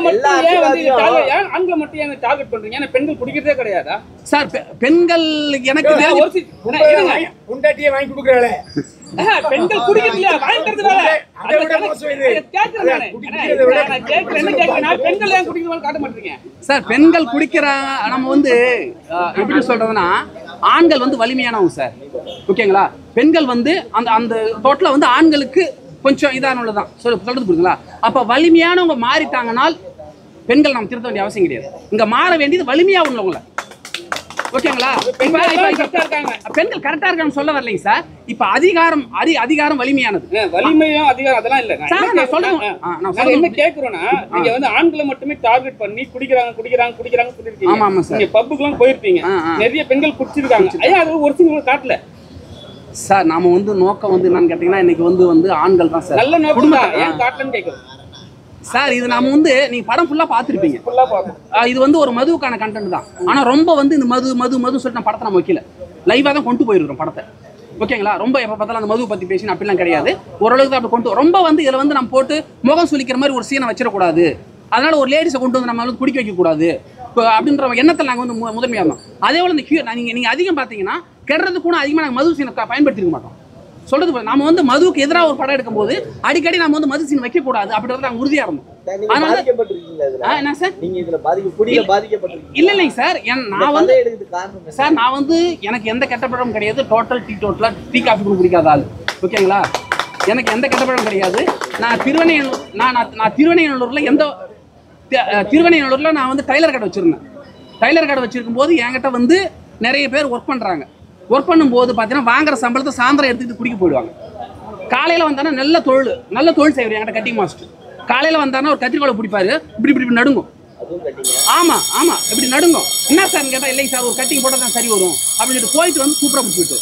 எல்லா மட்டும் ஏன் வந்து இது அரசியல்வாதியும் target- ஏன் ஆண்களை மட்டும் ஏன் டார்கெட் பண்றீங்க ஏன்னா பெண்கள் குடிக்கிறதே கிடையாதா சார் பெ- பெண்கள் எனக்கு ஏன் தெரிஞ்சு ஒரு சி- அண்ணா, இருங்க. உண்டாட்டியே வாங்கி கொடுக்குறாளே ஆஹா, பெண்கள் குடிக்கிறது இல்லையா வாங்கிக்கிறது வேற அதை விட மோசம் இது. அதை கேட்கிறேன் நானு. குடிக்கிறதை விட- அண்ணா, நான் கேட்கிறேன் என்ன கேட்கிறேன் நான் பெண்கள் ஏன் குடிக்கிறதுன்னு காட்ட மாட்டீங்க சார் பெண்கள் குடிக்கிறாங்க நம்ம வந்து அஹ், எப்படி சொல்றதுன்னா ஆண்கள் வந்து வலிமையானவங்க சார் ஓகேங்களா பெண்கள் வந்து அந்த அந்த டோட்டலா வந்து ஆண்களுக்கு கொஞ்சம் இதானதான் சொல்ல சொல்றது புரியுதுங்களா அப்ப வலிமையானவங்க மாறிட்டாங்கனால் பெண்கள் நம்ம திருத்த வேண்டிய அவசியம் கிடையாது இங்க மாற வேண்டியது வலிமையா உள்ளவங்கள ஓகேங்களா இப்ப- பெண்கள் இப்ப- எல்லாம் correct ஆ இருக்காங்க. பெண்கள் கரெக்டா இருக்கான்னு சொல்ல வரலைங்க சார் இப்ப அதிகாரம் அதி அதிகாரம் வலிமையானது ஏன் வலிமையும் அதிகாரம் அதெல்லாம் இல்ல நான் சார், என்ன நான் சொல்றேன். கேட்கிறேன், ஆ, நான் நாங்க சொல்றேன். என்ன கேக்குறோம்னா நீங்க வந்து ஆண்களை மட்டுமே டார்கெட் பண்ணி குடிக்கிறாங்க குடிக்கிறாங்க குடிக்கிறாங்க சொல்லிருக்கீங்க ஆமா, ஆமா, சார். நீங்க பப்புக்குலாம் போயிருப்பீங்க ஆ, ஆ. நிறைய பெண்கள் குடிச்சிருக்காங்க ஐயா அது ஒரு சில காட்டல சார் நாம வந்து நோக்கம் வந்து என்னன்னு கேட்டீங்கன்னா இன்னைக்கு வந்து வந்து ஆண்கள் தான் சார் நல்ல நோக்கம் குடும்பத்தை- தான் ஏன் காட்டலன்னு கேக்குறோம் சார் இது நாம வந்து நீங்க படம் ஃபுல்லா பார்த்திருப்பீங்க ஃபுல்லா பாப்போம் ஆஹ் இது வந்து ஒரு மதுவுக்கான கண்டென்ட் தான் ஆனா ரொம்ப வந்து இந்த மது மது மது சொல்லிட்டு நம்ம படத்தை நம்ம வைக்கல லைவா தான் கொண்டு போயிருக்கிறோம் படத்தை ஓகேங்களா ரொம்ப எப்ப பார்த்தாலும் அந்த மது பத்தி பேசி அப்படிலாம் கிடையாது ஓரளவுக்கு தான் அப்படி கொண்டு ரொம்ப வந்து இதுல வந்து நம்ம போட்டு முகம் சுளிக்கிற மாதிரி ஒரு சீனை வச்சிடக்கூடாது அதனால ஒரு லேடிஸை கொண்டு வந்து நம்ம வந்து குடிக்க வைக்க கூடாது இப்போ அப்படின்ற எண்ணத்தில் நாங்கள் வந்து மு- முதன்மையா இருந்தோம் அதே போல இந்த ஹியூ நீங்க நீங்க அதிகம் பார்த்தீங்கன்னா கெடுறது கூட அதிகமாக நாங்கள் மது சீனை க- பயன்படுத்திக்க மாட்டோம் சொல்றது பாரு, நாம வந்து மதுவுக்கு எதிராக ஒரு படம் எடுக்கும்போது அடிக்கடி நம்ம வந்து மது சீன் வைக்க கூடாது அப்படின்றத நாங்கள் உறுதியா இருந்தோம் நீங்க அதனால பாதிக்கப்பட்டிருக்கீங்களா இதுல ஆ, என்ன சார் நீங்க இதுல பாதிக்க குடியில பாதிக்கப்பட்டிருக்கீங்க இல்ல இல்லைங்க சார் என் இந்த நான் வந்து கதை எடுக்கிறதுக்கு காரணம் என்ன? சார் நான் வந்து எனக்கு எந்த கெட்ட பழமும் கிடையாது டோட்டல் டீ டோட்டலா டீ காஃபி கூட பிடிக்காத ஆள் ஓகேங்களா எனக்கு எந்த கெட்ட பழமும் கிடையாது நான் திருவனையனூர் நான் நான் நான் திருவனையனூர்ல எந்த தி- அஹ், திருவனையனூர்ல நான் வந்து டைலர் கடை வச்சிருந்தேன் டைலர் கடை வச்சிருக்கும் போது என்கிட்ட வந்து நிறைய பேர் ஒர்க் பண்றாங்க ஒர்க் பண்ணும்போது பார்த்தீங்கன்னா வாங்குற சம்பளத்தை சாயந்தரம் எடுத்துக்கிட்டு குடிக்க போயிடுவாங்க காலையில வந்தானா நல்ல தொழில் நல்ல தொழில் செய்வார் என்கிட்ட கட்டிங் மாஸ்டர் காலையில வந்தானா ஒரு கத்திரிக்கோலை பிடிப்பாரு இப்படி இப்படி இப்படி நடுங்கும் அதுவும் கட்டிங்க ஆமா ஆமா இப்படி நடுங்கும் என்ன சார் கேட்டா இல்லைங்க சார் ஒரு கட்டிங் போட்டா தான் சரி வரும் அப்படின்னு சொல்லிட்டு போயிட்டு வந்து சூப்பரா முடிச்சுட்டு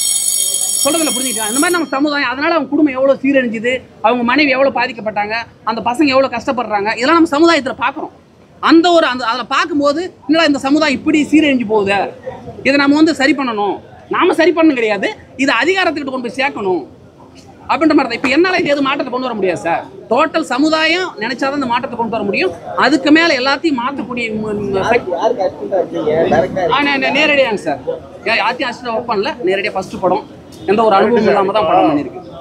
சொல்றதுல புரிஞ்சுக்கிட்டா இந்த மாதிரி நம்ம சமுதாயம் அதனால அவங்க குடும்பம் எவ்வளவு சீரழிஞ்சுது அவங்க மனைவி எவ்வளவு பாதிக்கப்பட்டாங்க அந்த பசங்க எவ்வளவு கஷ்டப்படுறாங்க இதெல்லாம் நம்ம சமுதாயத்துல பார்க்குறோம் அந்த ஒரு அந்த அதில் பார்க்கும்போது என்னடா இந்த சமுதாயம் இப்படி சீரழிஞ்சு போகுது இதை நம்ம வந்து சரி பண்ணணும் நாம சரி பண்ணணும் கிடையாது இதை அதிகாரத்துக்கிட்ட கொண்டு போய் சேர்க்கணும் அப்படின்ற மாதிரி தான் இப்போ என்னால் எது மாற்றத்தை கொண்டு வர முடியாது சார் டோட்டல் சமுதாயம் நினைச்சாதான் இந்த மாற்றத்தை கொண்டு வர முடியும் அதுக்கு மேலே எல்லாத்தையும் மாற்றக்கூடிய மு- மு- யாருக்கு யாருக்கு அசிஸ்டண்டா இருக்கீங்க டைரக்டா ஆ, நே- நே- நேரடியாங்க சார் யார்த்தையும் அசிஸ்டன்ட் ஒர்க் பண்ணல நேரடியாக ஃபர்ஸ்ட் படம் எந்த ஒரு அனுபவம் இல்லாமல் தான் படம் பண்ணியிருக்கு